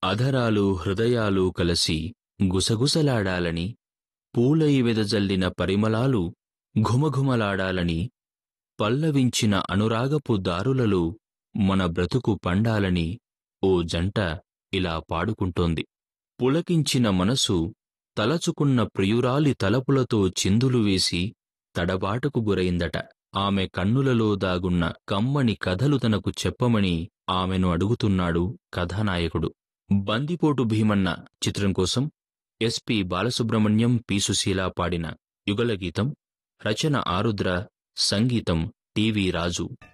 అధరాలు హృదయాలు కలసి గుసగుసలాడాలని పూలై వెదజల్లిన పరిమళాలు ఘుమఘుమలాడాలని పల్లవించిన అనురాగపు దారులలో మన బ్రతుకు పండాలని ఓ జంట ఇలా పాడుకుంటోంది పులకించిన మనసు తలచుకున్న ప్రియురాలి తలపులతో చిందులు వేసి తడబాటుకు గురైందట ఆమె కన్నులలో దాగున్న కమ్మని కథలు తనకు చెప్పమని ఆమెను అడుగుతున్నాడు కథానాయకుడు బందిపోటు భీమన్న చిత్రం కోసం ఎస్పి బాలసుబ్రహ్మణ్యం పి సుశీల పాడిన యుగల గీతం రచన ఆరుద్ర సంగీతం టివి రాజు